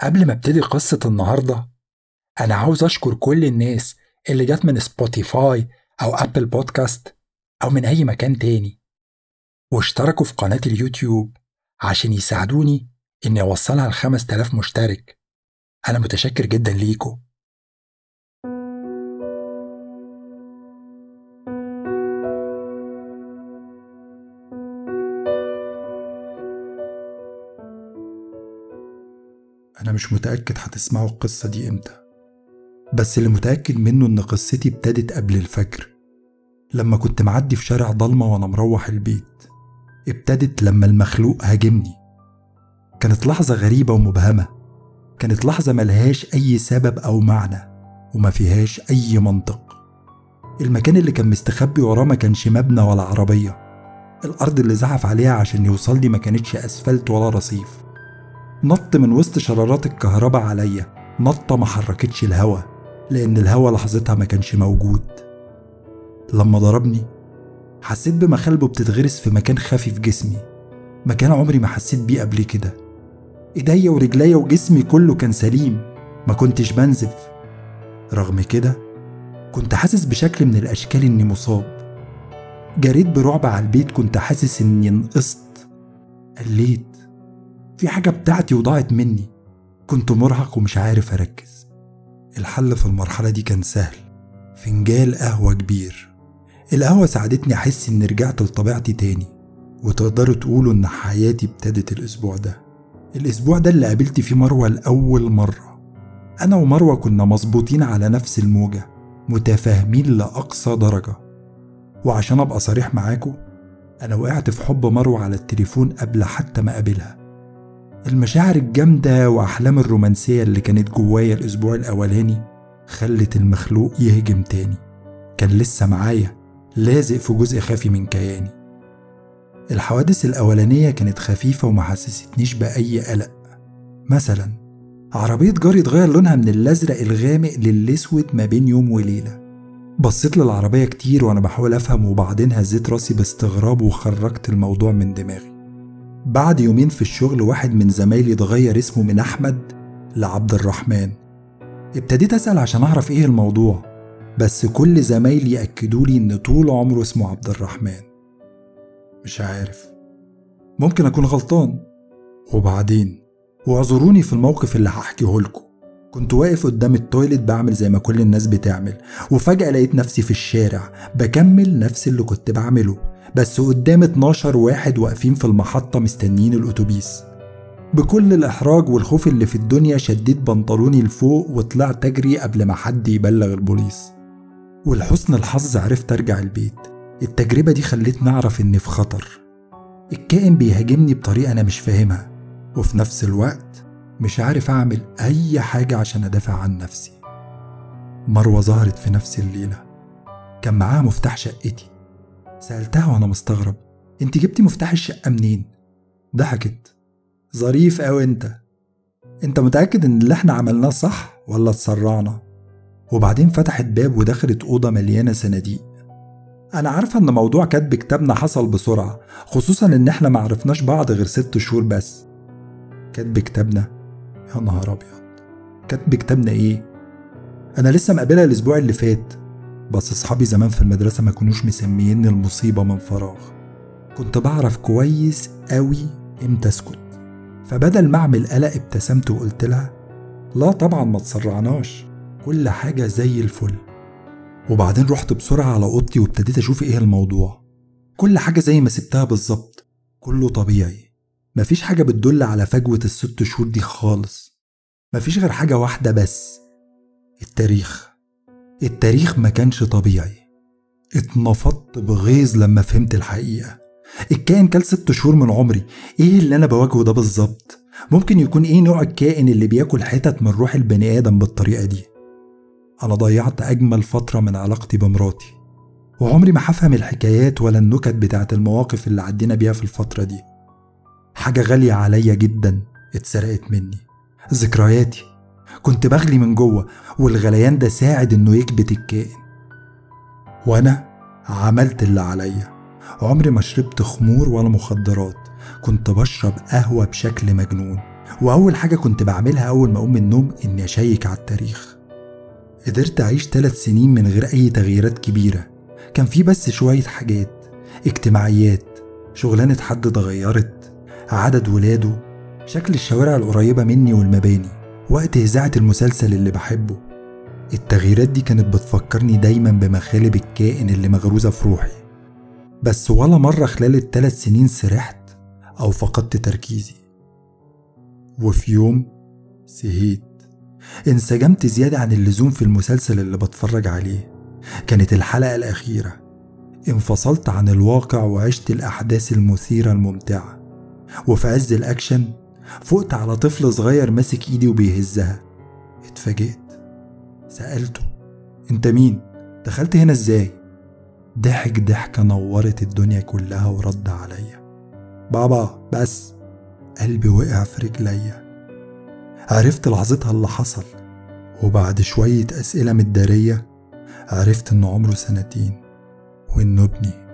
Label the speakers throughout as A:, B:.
A: قبل ما ابتدي قصة النهاردة أنا عاوز أشكر كل الناس اللي جت من سبوتيفاي أو أبل بودكاست أو من أي مكان تاني واشتركوا في قناة اليوتيوب عشان يساعدوني إني أوصلها لخمس تلاف مشترك أنا متشكر جدا ليكم أنا مش متأكد هتسمعوا القصة دي إمتى بس اللي متأكد منه إن قصتي ابتدت قبل الفجر لما كنت معدي في شارع ضلمة وأنا مروح البيت ابتدت لما المخلوق هاجمني كانت لحظة غريبة ومبهمة كانت لحظة ملهاش أي سبب أو معنى وما فيهاش أي منطق المكان اللي كان مستخبي وراه ما كانش مبنى ولا عربية الأرض اللي زحف عليها عشان يوصل لي ما كانتش أسفلت ولا رصيف نط من وسط شرارات الكهرباء عليا نطة ما حركتش الهوا لأن الهوا لحظتها ما كانش موجود لما ضربني حسيت بمخالبه بتتغرس في مكان خفي في جسمي مكان عمري ما حسيت بيه قبل كده ايديا ورجليا وجسمي كله كان سليم ما كنتش بنزف رغم كده كنت حاسس بشكل من الاشكال اني مصاب جريت برعب على البيت كنت حاسس اني نقصت قليت في حاجة بتاعتي وضاعت مني كنت مرهق ومش عارف أركز الحل في المرحلة دي كان سهل فنجال قهوة كبير القهوة ساعدتني أحس إني رجعت لطبيعتي تاني وتقدروا تقولوا إن حياتي ابتدت الأسبوع ده الأسبوع ده اللي قابلت فيه مروة لأول مرة أنا ومروة كنا مظبوطين على نفس الموجة متفاهمين لأقصى درجة وعشان أبقى صريح معاكم أنا وقعت في حب مروة على التليفون قبل حتى ما أقابلها المشاعر الجامدة وأحلام الرومانسية اللي كانت جوايا الأسبوع الأولاني خلت المخلوق يهجم تاني كان لسه معايا لازق في جزء خافي من كياني الحوادث الأولانية كانت خفيفة وما حسستنيش بأي قلق مثلا عربية جاري اتغير لونها من الأزرق الغامق للأسود ما بين يوم وليلة بصيت للعربية كتير وأنا بحاول أفهم وبعدين هزيت راسي باستغراب وخرجت الموضوع من دماغي بعد يومين في الشغل واحد من زمايلي اتغير اسمه من أحمد لعبد الرحمن ابتديت أسأل عشان أعرف إيه الموضوع بس كل زمايلي يأكدوا لي إن طول عمره اسمه عبد الرحمن مش عارف ممكن أكون غلطان وبعدين واعذروني في الموقف اللي هحكيه لكم كنت واقف قدام التويليت بعمل زي ما كل الناس بتعمل وفجأة لقيت نفسي في الشارع بكمل نفس اللي كنت بعمله بس قدام 12 واحد واقفين في المحطة مستنيين الأتوبيس بكل الإحراج والخوف اللي في الدنيا شديت بنطلوني لفوق وطلعت أجري قبل ما حد يبلغ البوليس ولحسن الحظ عرفت أرجع البيت التجربة دي خلتني أعرف إني في خطر الكائن بيهاجمني بطريقة أنا مش فاهمها وفي نفس الوقت مش عارف أعمل أي حاجة عشان أدافع عن نفسي مروة ظهرت في نفس الليلة كان معاها مفتاح شقتي سألتها وأنا مستغرب أنت جبتي مفتاح الشقة منين؟ ضحكت ظريف أوي أنت أنت متأكد إن اللي إحنا عملناه صح ولا اتسرعنا؟ وبعدين فتحت باب ودخلت أوضة مليانة صناديق أنا عارفة إن موضوع كتب كتابنا حصل بسرعة خصوصا إن إحنا معرفناش بعض غير ست شهور بس كتب كتابنا يا نهار أبيض كتب كتابنا إيه؟ أنا لسه مقابلها الأسبوع اللي فات بس أصحابي زمان في المدرسة ما كانوش مسميني المصيبة من فراغ كنت بعرف كويس قوي امتى اسكت فبدل ما اعمل قلق ابتسمت وقلت لها لا طبعا ما تسرعناش كل حاجة زي الفل وبعدين رحت بسرعة على أوضتي وابتديت أشوف إيه الموضوع كل حاجة زي ما سبتها بالظبط كله طبيعي مفيش حاجة بتدل على فجوة الست شهور دي خالص مفيش غير حاجة واحدة بس التاريخ التاريخ ما كانش طبيعي اتنفضت بغيظ لما فهمت الحقيقة الكائن كل ست شهور من عمري ايه اللي انا بواجهه ده بالظبط ممكن يكون ايه نوع الكائن اللي بياكل حتت من روح البني ادم بالطريقة دي انا ضيعت اجمل فترة من علاقتي بمراتي وعمري ما هفهم الحكايات ولا النكت بتاعت المواقف اللي عدينا بيها في الفترة دي حاجة غالية عليا جدا اتسرقت مني ذكرياتي كنت بغلي من جوه والغليان ده ساعد انه يكبت الكائن وانا عملت اللي عليا عمري ما شربت خمور ولا مخدرات كنت بشرب قهوة بشكل مجنون وأول حاجة كنت بعملها أول ما أقوم من النوم إني أشيك على التاريخ قدرت أعيش ثلاث سنين من غير أي تغييرات كبيرة كان في بس شوية حاجات اجتماعيات شغلانة حد اتغيرت عدد ولاده شكل الشوارع القريبة مني والمباني وقت إذاعة المسلسل اللي بحبه التغييرات دي كانت بتفكرني دايما بمخالب الكائن اللي مغروزة في روحي بس ولا مرة خلال الثلاث سنين سرحت أو فقدت تركيزي وفي يوم سهيت انسجمت زيادة عن اللزوم في المسلسل اللي بتفرج عليه كانت الحلقة الأخيرة انفصلت عن الواقع وعشت الأحداث المثيرة الممتعة وفي عز الأكشن فقت على طفل صغير ماسك إيدي وبيهزها اتفاجئت سألته انت مين؟ دخلت هنا ازاي؟ ضحك ضحكة نورت الدنيا كلها ورد عليا بابا بس قلبي وقع في رجليا عرفت لحظتها اللي حصل وبعد شوية أسئلة متدارية عرفت إنه عمره سنتين وإنه ابني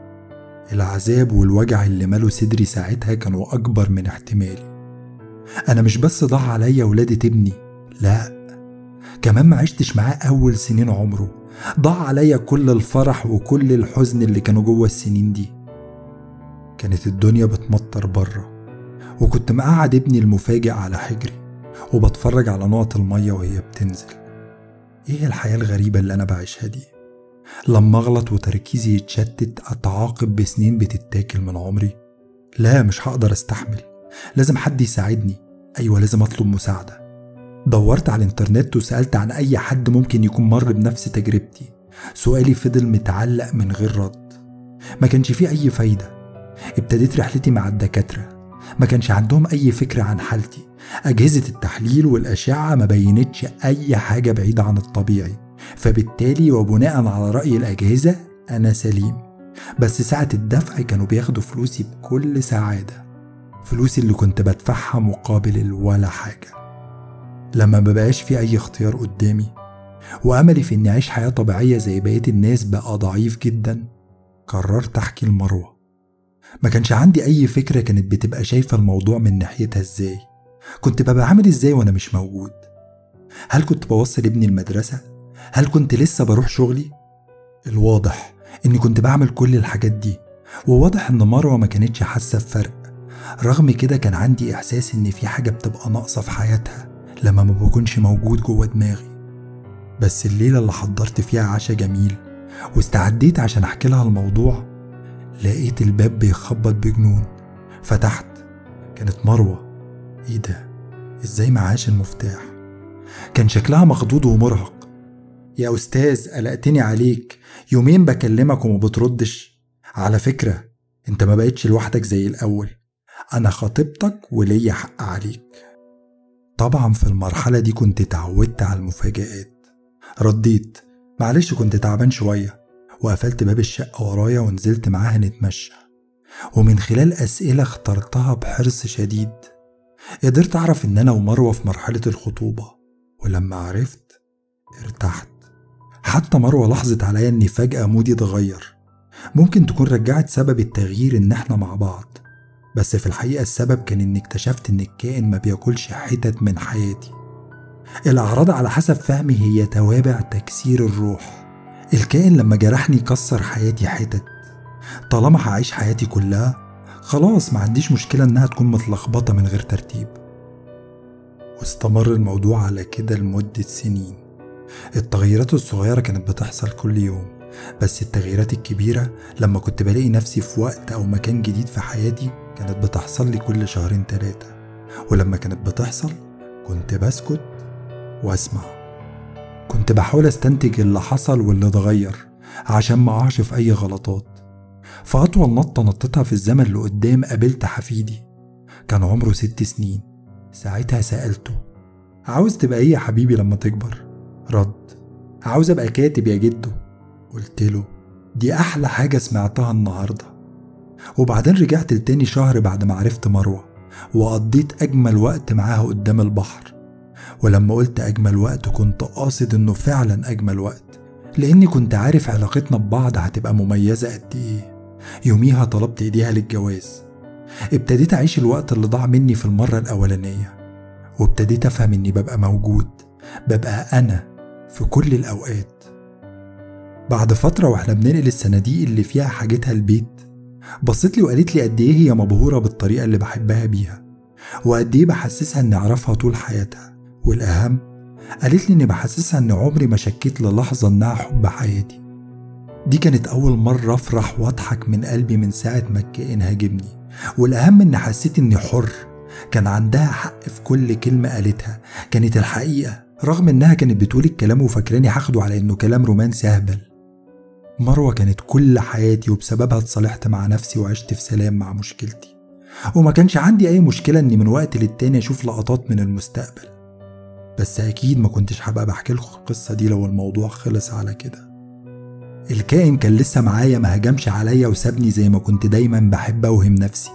A: العذاب والوجع اللي مالوا صدري ساعتها كانوا أكبر من احتمالي أنا مش بس ضاع عليا ولادة ابني لأ كمان ما عشتش معاه أول سنين عمره ضاع عليا كل الفرح وكل الحزن اللي كانوا جوه السنين دي كانت الدنيا بتمطر بره وكنت مقعد ابني المفاجئ على حجري وبتفرج على نقط المية وهي بتنزل ايه الحياة الغريبة اللي أنا بعيشها دي لما أغلط وتركيزي يتشتت أتعاقب بسنين بتتاكل من عمري لا مش هقدر استحمل لازم حد يساعدني أيوة لازم أطلب مساعدة دورت على الإنترنت وسألت عن أي حد ممكن يكون مر بنفس تجربتي سؤالي فضل متعلق من غير رد ما كانش فيه أي فايدة ابتديت رحلتي مع الدكاترة ما كانش عندهم أي فكرة عن حالتي أجهزة التحليل والأشعة ما بينتش أي حاجة بعيدة عن الطبيعي فبالتالي وبناء على رأي الأجهزة أنا سليم بس ساعة الدفع كانوا بياخدوا فلوسي بكل سعادة فلوسي اللي كنت بدفعها مقابل الولا حاجة لما مبقاش في أي اختيار قدامي وأملي في إني أعيش حياة طبيعية زي بقية الناس بقى ضعيف جدا قررت أحكي لمروة ما كانش عندي أي فكرة كانت بتبقى شايفة الموضوع من ناحيتها إزاي كنت ببقى عامل إزاي وأنا مش موجود هل كنت بوصل ابني المدرسة؟ هل كنت لسه بروح شغلي؟ الواضح إني كنت بعمل كل الحاجات دي وواضح إن مروة ما كانتش حاسة بفرق رغم كده كان عندي إحساس إن في حاجة بتبقى ناقصة في حياتها لما ما بكونش موجود جوه دماغي بس الليلة اللي حضرت فيها عشاء جميل واستعديت عشان أحكي لها الموضوع لقيت الباب بيخبط بجنون فتحت كانت مروة ايه ده ازاي معاش المفتاح كان شكلها مخضوض ومرهق يا أستاذ قلقتني عليك يومين بكلمك وما بتردش على فكرة انت ما بقتش لوحدك زي الأول أنا خاطبتك وليا حق عليك طبعا في المرحلة دي كنت اتعودت على المفاجآت رديت معلش كنت تعبان شوية وقفلت باب الشقة ورايا ونزلت معاها نتمشى ومن خلال أسئلة اخترتها بحرص شديد قدرت أعرف إن أنا ومروة في مرحلة الخطوبة ولما عرفت ارتحت حتى مروة لاحظت عليا إني فجأة مودي اتغير ممكن تكون رجعت سبب التغيير إن إحنا مع بعض بس في الحقيقة السبب كان إني اكتشفت إن الكائن ما بياكلش حتت من حياتي الأعراض على حسب فهمي هي توابع تكسير الروح الكائن لما جرحني كسر حياتي حتت طالما هعيش حياتي كلها خلاص ما عنديش مشكلة إنها تكون متلخبطة من غير ترتيب واستمر الموضوع على كده لمدة سنين التغييرات الصغيرة كانت بتحصل كل يوم بس التغييرات الكبيرة لما كنت بلاقي نفسي في وقت أو مكان جديد في حياتي كانت بتحصل لي كل شهرين تلاتة ولما كانت بتحصل كنت بسكت واسمع كنت بحاول استنتج اللي حصل واللي اتغير عشان ما اقعش في اي غلطات فأطول نطة نطتها في الزمن اللي قدام قابلت حفيدي كان عمره ست سنين ساعتها سألته عاوز تبقى ايه يا حبيبي لما تكبر رد عاوز ابقى كاتب يا جدو قلت له دي احلى حاجة سمعتها النهاردة وبعدين رجعت لتاني شهر بعد ما عرفت مروة وقضيت أجمل وقت معاها قدام البحر ولما قلت أجمل وقت كنت قاصد إنه فعلا أجمل وقت لأني كنت عارف علاقتنا ببعض هتبقى مميزة قد إيه يوميها طلبت إيديها للجواز ابتديت أعيش الوقت اللي ضاع مني في المرة الأولانية وابتديت أفهم إني ببقى موجود ببقى أنا في كل الأوقات بعد فترة واحنا بننقل الصناديق اللي فيها حاجتها البيت بصت لي وقالت لي قد ايه هي مبهورة بالطريقة اللي بحبها بيها وقد ايه بحسسها اني اعرفها طول حياتها والاهم قالت لي اني بحسسها ان عمري ما شكيت للحظة انها حب حياتي دي كانت اول مرة افرح واضحك من قلبي من ساعة ما الكائن هاجمني والاهم اني حسيت اني حر كان عندها حق في كل كلمة قالتها كانت الحقيقة رغم انها كانت بتقول الكلام وفاكراني هاخده على انه كلام رومانسي اهبل مروة كانت كل حياتي وبسببها اتصالحت مع نفسي وعشت في سلام مع مشكلتي وما كانش عندي أي مشكلة إني من وقت للتاني أشوف لقطات من المستقبل بس أكيد ما كنتش هبقى بحكي لكم القصة دي لو الموضوع خلص على كده الكائن كان لسه معايا ما هجمش عليا وسابني زي ما كنت دايما بحب أوهم نفسي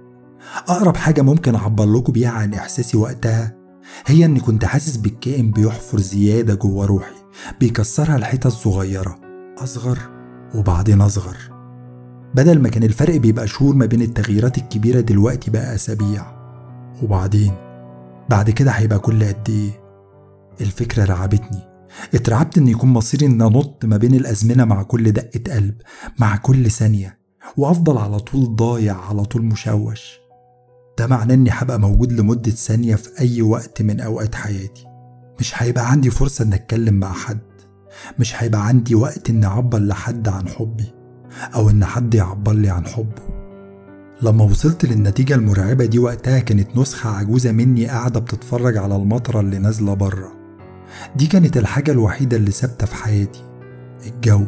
A: أقرب حاجة ممكن أعبر لكم بيها عن إحساسي وقتها هي إني كنت حاسس بالكائن بيحفر زيادة جوه روحي بيكسرها لحتت صغيرة أصغر وبعدين أصغر بدل ما كان الفرق بيبقى شهور ما بين التغييرات الكبيرة دلوقتي بقى أسابيع وبعدين بعد كده هيبقى كل قد إيه الفكرة رعبتني اترعبت إن يكون مصيري إن أنط ما بين الأزمنة مع كل دقة قلب مع كل ثانية وأفضل على طول ضايع على طول مشوش ده معناه إني هبقى موجود لمدة ثانية في أي وقت من أوقات حياتي مش هيبقى عندي فرصة إن أتكلم مع حد مش هيبقى عندي وقت إني أعبر لحد عن حبي أو إن حد يعبر لي عن حبه لما وصلت للنتيجة المرعبة دي وقتها كانت نسخة عجوزة مني قاعدة بتتفرج على المطرة اللي نازلة بره دي كانت الحاجة الوحيدة اللي ثابتة في حياتي الجو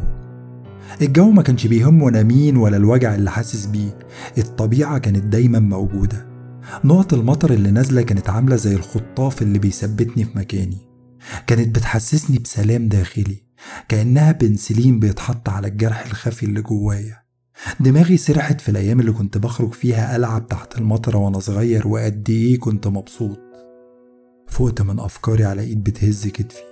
A: الجو ما كانش بيهمه أنا مين ولا الوجع اللي حاسس بيه الطبيعة كانت دايما موجودة نقط المطر اللي نازلة كانت عاملة زي الخطاف اللي بيثبتني في مكاني كانت بتحسسني بسلام داخلي كأنها بنسلين بيتحط على الجرح الخفي اللي جوايا دماغي سرحت في الأيام اللي كنت بخرج فيها ألعب تحت المطرة وأنا صغير وقد إيه كنت مبسوط فقت من أفكاري على إيد بتهز كتفي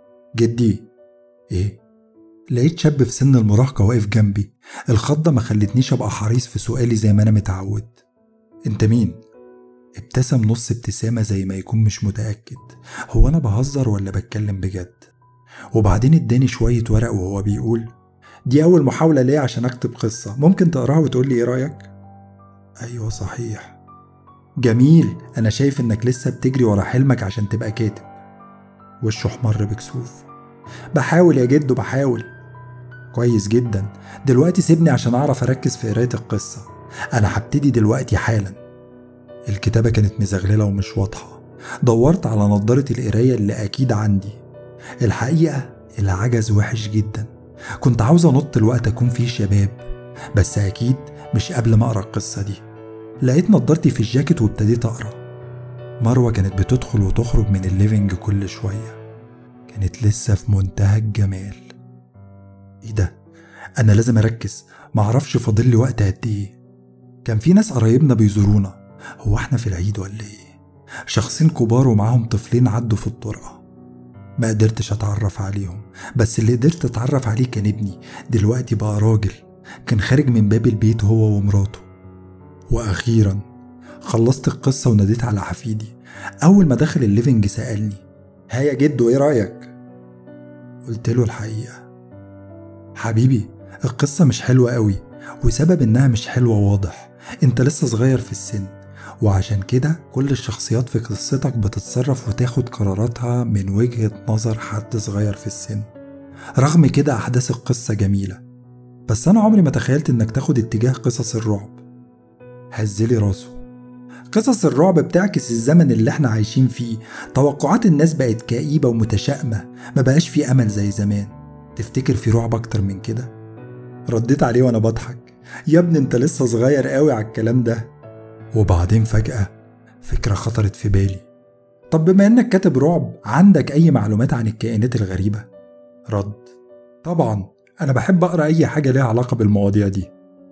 A: جدي إيه؟ لقيت شاب في سن المراهقة واقف جنبي الخضة ما خلتنيش أبقى حريص في سؤالي زي ما أنا متعود أنت مين؟ ابتسم نص ابتسامة زي ما يكون مش متأكد هو أنا بهزر ولا بتكلم بجد وبعدين اداني شوية ورق وهو بيقول دي أول محاولة ليا عشان أكتب قصة ممكن تقراها وتقول لي إيه رأيك؟ أيوة صحيح جميل أنا شايف إنك لسه بتجري ورا حلمك عشان تبقى كاتب وشه احمر بكسوف بحاول يا جدو بحاول كويس جدا دلوقتي سيبني عشان أعرف أركز في قراية القصة أنا هبتدي دلوقتي حالا الكتابة كانت مزغللة ومش واضحة دورت على نضارة القراية اللي أكيد عندي الحقيقة العجز وحش جدا كنت عاوز أنط الوقت أكون فيه شباب بس أكيد مش قبل ما أقرأ القصة دي لقيت نضارتي في الجاكيت وابتديت أقرأ مروة كانت بتدخل وتخرج من الليفنج كل شوية كانت لسه في منتهى الجمال ايه ده انا لازم اركز معرفش فاضل لي وقت قد ايه كان في ناس قرايبنا بيزورونا هو احنا في العيد ولا ايه شخصين كبار ومعاهم طفلين عدوا في الطرقة ما قدرتش اتعرف عليهم بس اللي قدرت اتعرف عليه كان ابني دلوقتي بقى راجل كان خارج من باب البيت هو ومراته واخيرا خلصت القصة وناديت على حفيدي اول ما دخل الليفنج سألني ها يا جدو ايه رأيك قلت له الحقيقة حبيبي القصة مش حلوة قوي وسبب انها مش حلوة واضح انت لسه صغير في السن وعشان كده كل الشخصيات في قصتك بتتصرف وتاخد قراراتها من وجهة نظر حد صغير في السن رغم كده أحداث القصة جميلة بس أنا عمري ما تخيلت إنك تاخد اتجاه قصص الرعب هزلي راسه قصص الرعب بتعكس الزمن اللي احنا عايشين فيه توقعات الناس بقت كئيبة ومتشائمة ما بقاش في أمل زي زمان تفتكر في رعب أكتر من كده رديت عليه وأنا بضحك يا ابني انت لسه صغير قوي على الكلام ده وبعدين فجأة فكرة خطرت في بالي طب بما انك كاتب رعب عندك اي معلومات عن الكائنات الغريبة رد طبعا انا بحب اقرا اي حاجة ليها علاقة بالمواضيع دي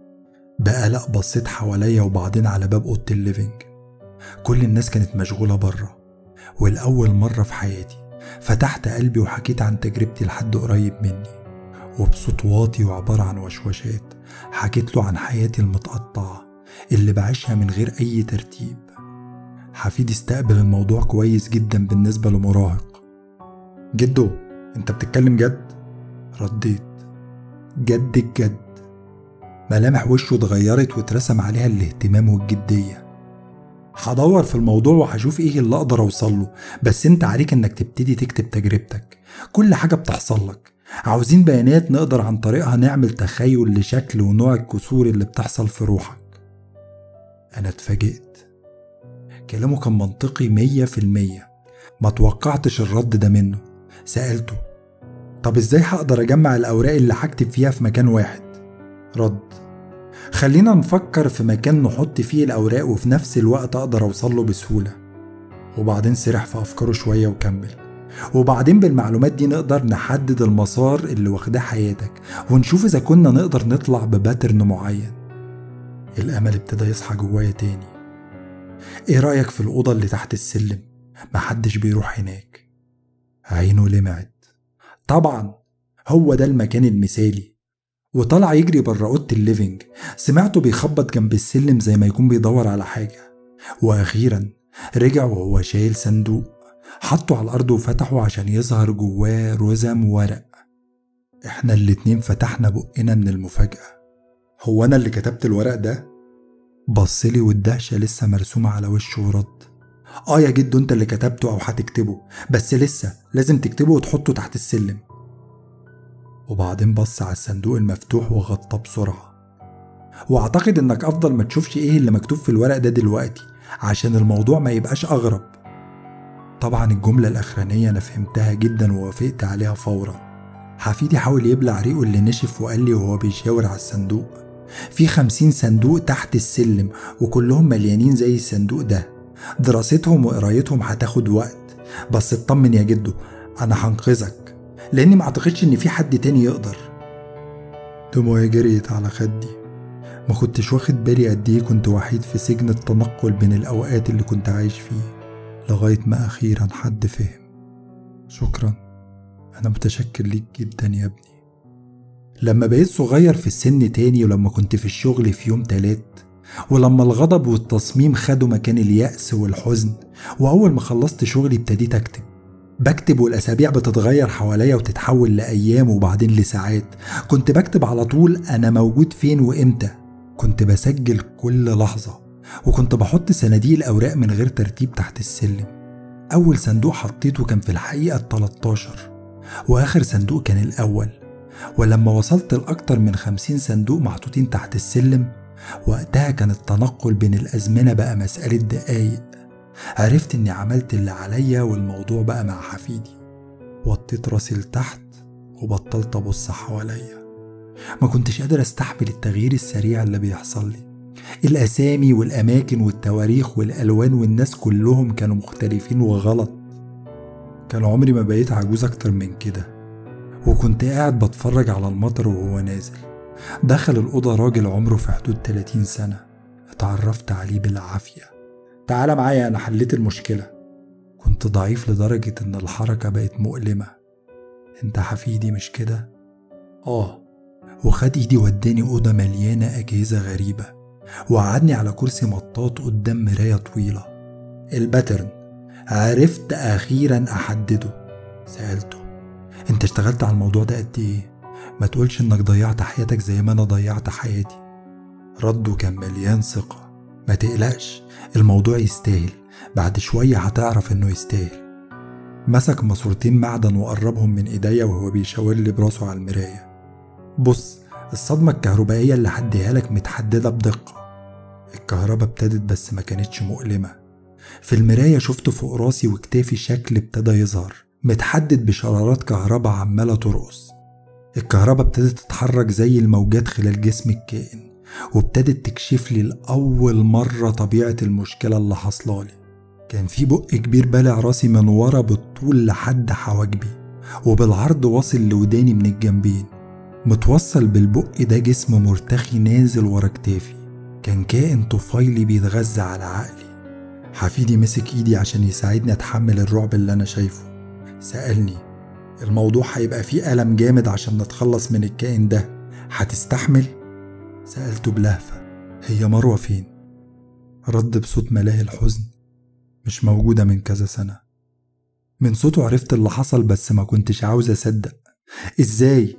A: بقلق بصيت حواليا وبعدين على باب اوضه الليفينج كل الناس كانت مشغولة بره والأول مرة في حياتي فتحت قلبي وحكيت عن تجربتي لحد قريب مني وبصوت واطي وعبارة عن وشوشات حكيت له عن حياتي المتقطعة اللي بعيشها من غير أي ترتيب حفيدي استقبل الموضوع كويس جدا بالنسبة لمراهق جدو انت بتتكلم جد؟ رديت جد الجد ملامح وشه اتغيرت واترسم عليها الاهتمام والجدية هدور في الموضوع وهشوف ايه اللي اقدر اوصله بس انت عليك انك تبتدي تكتب تجربتك كل حاجة بتحصل لك عاوزين بيانات نقدر عن طريقها نعمل تخيل لشكل ونوع الكسور اللي بتحصل في روحك أنا اتفاجئت كلامه كان منطقي مية في المية ما توقعتش الرد ده منه سألته طب ازاي هقدر اجمع الاوراق اللي هكتب فيها في مكان واحد رد خلينا نفكر في مكان نحط فيه الاوراق وفي نفس الوقت اقدر اوصل له بسهوله وبعدين سرح في افكاره شويه وكمل وبعدين بالمعلومات دي نقدر نحدد المسار اللي واخداه حياتك ونشوف اذا كنا نقدر نطلع بباترن معين الامل ابتدى يصحى جوايا تاني ايه رايك في الاوضه اللي تحت السلم محدش بيروح هناك عينه لمعت طبعا هو ده المكان المثالي وطلع يجري بره اوضه الليفينج سمعته بيخبط جنب السلم زي ما يكون بيدور على حاجه واخيرا رجع وهو شايل صندوق حطه على الارض وفتحه عشان يظهر جواه رزم ورق احنا الاتنين فتحنا بقنا من المفاجاه هو انا اللي كتبت الورق ده بصلي والدهشه لسه مرسومه على وشه ورد اه يا جدو انت اللي كتبته او هتكتبه بس لسه لازم تكتبه وتحطه تحت السلم وبعدين بص على الصندوق المفتوح وغطاه بسرعة واعتقد انك افضل ما تشوفش ايه اللي مكتوب في الورق ده دلوقتي عشان الموضوع ما يبقاش اغرب طبعا الجملة الاخرانية انا فهمتها جدا ووافقت عليها فورا حفيدي حاول يبلع ريقه اللي نشف وقال لي وهو بيشاور على الصندوق في خمسين صندوق تحت السلم وكلهم مليانين زي الصندوق ده دراستهم وقرايتهم هتاخد وقت بس اطمن يا جدو انا هنقذك لاني ما اعتقدش ان في حد تاني يقدر دموعي جريت على خدي ما كنتش واخد بالي قد ايه كنت وحيد في سجن التنقل بين الاوقات اللي كنت عايش فيه لغاية ما اخيرا حد فهم شكرا انا متشكر ليك جدا يا ابني لما بقيت صغير في السن تاني ولما كنت في الشغل في يوم تلات ولما الغضب والتصميم خدوا مكان اليأس والحزن وأول ما خلصت شغلي ابتديت أكتب بكتب والأسابيع بتتغير حواليا وتتحول لأيام وبعدين لساعات كنت بكتب على طول أنا موجود فين وإمتى كنت بسجل كل لحظة وكنت بحط صناديق الأوراق من غير ترتيب تحت السلم أول صندوق حطيته كان في الحقيقة ال 13 وآخر صندوق كان الأول ولما وصلت لأكتر من خمسين صندوق محطوطين تحت السلم وقتها كان التنقل بين الأزمنة بقى مسألة دقايق عرفت إني عملت اللي عليا والموضوع بقى مع حفيدي وطيت راسي لتحت وبطلت أبص حواليا ما كنتش قادر أستحمل التغيير السريع اللي بيحصل لي الأسامي والأماكن والتواريخ والألوان والناس كلهم كانوا مختلفين وغلط كان عمري ما بقيت عجوز أكتر من كده وكنت قاعد بتفرج على المطر وهو نازل دخل الأوضة راجل عمره في حدود 30 سنة اتعرفت عليه بالعافية تعال معايا أنا حليت المشكلة كنت ضعيف لدرجة إن الحركة بقت مؤلمة أنت حفيدي مش كده؟ آه وخد إيدي وداني أوضة مليانة أجهزة غريبة وقعدني على كرسي مطاط قدام مراية طويلة الباترن عرفت أخيرا أحدده سألته أنت اشتغلت على الموضوع ده قد إيه؟ ما تقولش انك ضيعت حياتك زي ما انا ضيعت حياتي رده كان مليان ثقة ما تقلقش الموضوع يستاهل بعد شوية هتعرف انه يستاهل مسك ماسورتين معدن وقربهم من ايديا وهو بيشاور لي براسه على المراية بص الصدمة الكهربائية اللي هديها لك متحددة بدقة الكهرباء ابتدت بس ما كانتش مؤلمة في المراية شفت فوق راسي وكتافي شكل ابتدى يظهر متحدد بشرارات كهرباء عمالة ترقص الكهرباء ابتدت تتحرك زي الموجات خلال جسم الكائن وابتدت تكشف لي لأول مرة طبيعة المشكلة اللي حصلالي كان في بق كبير بالع راسي من ورا بالطول لحد حواجبي وبالعرض واصل لوداني من الجنبين متوصل بالبق ده جسم مرتخي نازل ورا كتافي كان كائن طفيلي بيتغذى على عقلي حفيدي مسك ايدي عشان يساعدني اتحمل الرعب اللي انا شايفه سألني الموضوع هيبقى فيه ألم جامد عشان نتخلص من الكائن ده هتستحمل؟ سألته بلهفة هي مروة فين؟ رد بصوت ملاهي الحزن مش موجودة من كذا سنة من صوته عرفت اللي حصل بس ما كنتش عاوز أصدق إزاي؟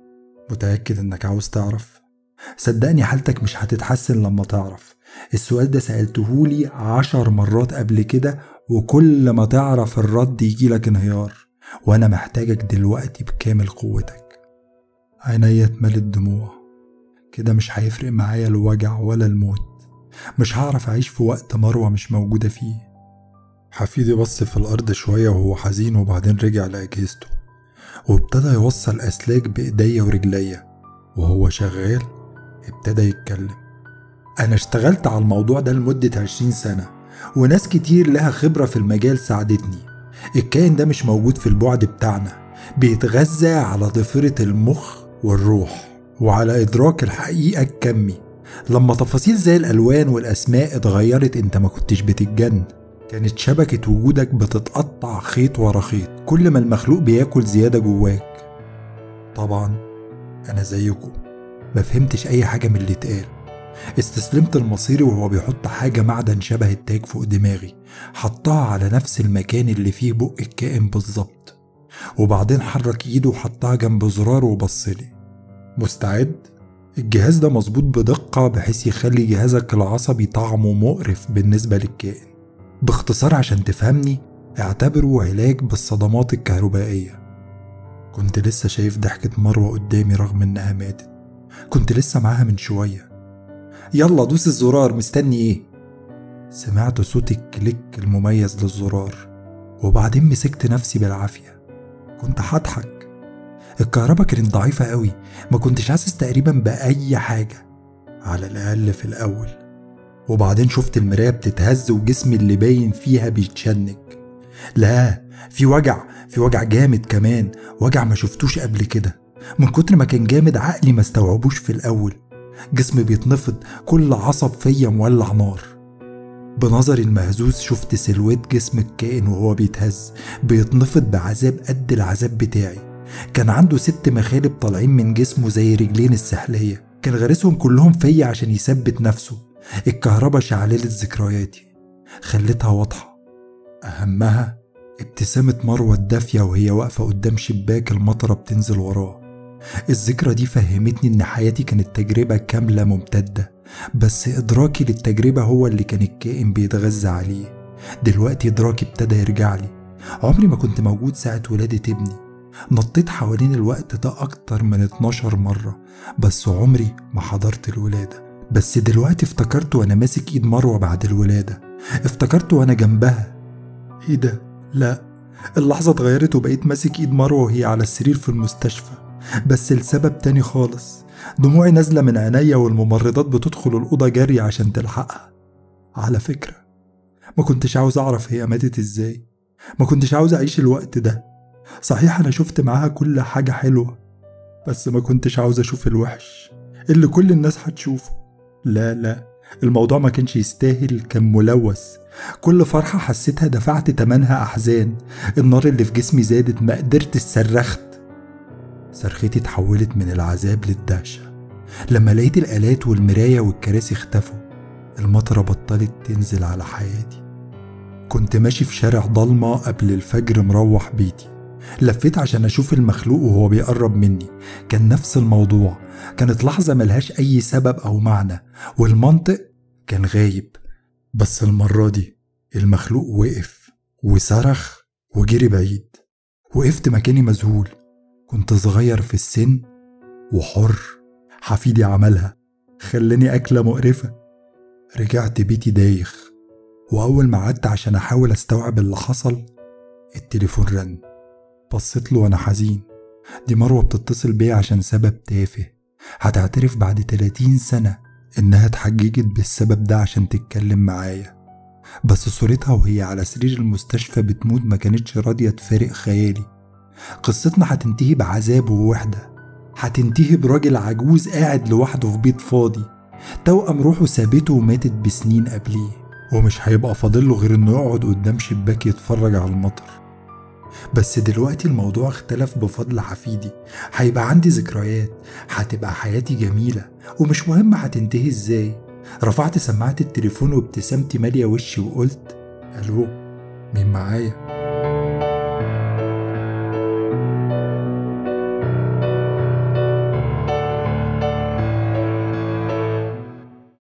A: متأكد إنك عاوز تعرف؟ صدقني حالتك مش هتتحسن لما تعرف السؤال ده سألتهولي عشر مرات قبل كده وكل ما تعرف الرد يجيلك انهيار وأنا محتاجك دلوقتي بكامل قوتك عينيا اتملت دموع كده مش هيفرق معايا الوجع ولا الموت مش هعرف أعيش في وقت مروة مش موجودة فيه حفيدي بص في الأرض شوية وهو حزين وبعدين رجع لأجهزته وابتدى يوصل أسلاك بإيديا ورجليا وهو شغال ابتدى يتكلم أنا اشتغلت على الموضوع ده لمدة عشرين سنة وناس كتير لها خبرة في المجال ساعدتني الكائن ده مش موجود في البعد بتاعنا بيتغذى على ضفيرة المخ والروح وعلى إدراك الحقيقة الكمي لما تفاصيل زي الألوان والأسماء اتغيرت انت ما كنتش بتتجن كانت شبكة وجودك بتتقطع خيط ورا خيط كل ما المخلوق بياكل زيادة جواك طبعا أنا زيكم ما فهمتش أي حاجة من اللي اتقال استسلمت لمصيري وهو بيحط حاجة معدن شبه التاج فوق دماغي حطها على نفس المكان اللي فيه بق الكائن بالظبط وبعدين حرك ايده وحطها جنب زرار وبصلي مستعد؟ الجهاز ده مظبوط بدقة بحيث يخلي جهازك العصبي طعمه مقرف بالنسبة للكائن باختصار عشان تفهمني اعتبره علاج بالصدمات الكهربائية كنت لسه شايف ضحكة مروة قدامي رغم انها ماتت كنت لسه معاها من شوية يلا دوس الزرار مستني ايه سمعت صوت الكليك المميز للزرار وبعدين مسكت نفسي بالعافية كنت هضحك الكهرباء كانت ضعيفة قوي ما كنتش حاسس تقريبا بأي حاجة على الأقل في الأول وبعدين شفت المراية بتتهز وجسمي اللي باين فيها بيتشنج لا في وجع في وجع جامد كمان وجع ما شفتوش قبل كده من كتر ما كان جامد عقلي ما استوعبوش في الأول جسمي بيتنفض كل عصب فيا مولع نار بنظري المهزوز شفت سلويت جسم الكائن وهو بيتهز بيتنفض بعذاب قد العذاب بتاعي كان عنده ست مخالب طالعين من جسمه زي رجلين السحلية كان غارسهم كلهم فيا عشان يثبت نفسه الكهرباء شعللت ذكرياتي خلتها واضحة أهمها ابتسامة مروة الدافية وهي واقفة قدام شباك المطرة بتنزل وراه الذكرى دي فهمتني إن حياتي كانت تجربة كاملة ممتدة بس إدراكي للتجربة هو اللي كان الكائن بيتغذى عليه دلوقتي إدراكي ابتدى يرجع لي عمري ما كنت موجود ساعة ولادة ابني نطيت حوالين الوقت ده أكتر من 12 مرة بس عمري ما حضرت الولادة بس دلوقتي افتكرت وأنا ماسك إيد مروة بعد الولادة افتكرت وأنا جنبها إيه ده؟ لا اللحظة اتغيرت وبقيت ماسك إيد مروة وهي على السرير في المستشفى بس لسبب تاني خالص دموعي نازلة من عينيا والممرضات بتدخل الأوضة جري عشان تلحقها على فكرة ما كنتش عاوز أعرف هي ماتت إزاي ما كنتش عاوز أعيش الوقت ده صحيح أنا شفت معاها كل حاجة حلوة بس ما كنتش عاوز أشوف الوحش اللي كل الناس هتشوفه لا لا الموضوع ما كانش يستاهل كان ملوث كل فرحة حسيتها دفعت تمنها أحزان النار اللي في جسمي زادت ما قدرت صرخت صرختي اتحولت من العذاب للدهشة لما لقيت الآلات والمراية والكراسي اختفوا المطرة بطلت تنزل على حياتي كنت ماشي في شارع ضلمة قبل الفجر مروح بيتي لفيت عشان أشوف المخلوق وهو بيقرب مني كان نفس الموضوع كانت لحظة ملهاش أي سبب أو معنى والمنطق كان غايب بس المرة دي المخلوق وقف وصرخ وجري بعيد وقفت مكاني مذهول كنت صغير في السن وحر حفيدي عملها خلاني أكلة مقرفة رجعت بيتي دايخ وأول ما قعدت عشان أحاول أستوعب اللي حصل التليفون رن بصيت له وأنا حزين دي مروة بتتصل بيا عشان سبب تافه هتعترف بعد 30 سنة إنها اتحججت بالسبب ده عشان تتكلم معايا بس صورتها وهي على سرير المستشفى بتموت ما كانتش راضية تفارق خيالي قصتنا هتنتهي بعذاب ووحدة هتنتهي براجل عجوز قاعد لوحده في بيت فاضي توأم روحه سابته وماتت بسنين قبليه ومش هيبقى فاضله غير انه يقعد قدام شباك يتفرج على المطر بس دلوقتي الموضوع اختلف بفضل حفيدي هيبقى عندي ذكريات هتبقى حياتي جميلة ومش مهم هتنتهي ازاي رفعت سماعة التليفون وابتسامتي مالية وشي وقلت ألو مين معايا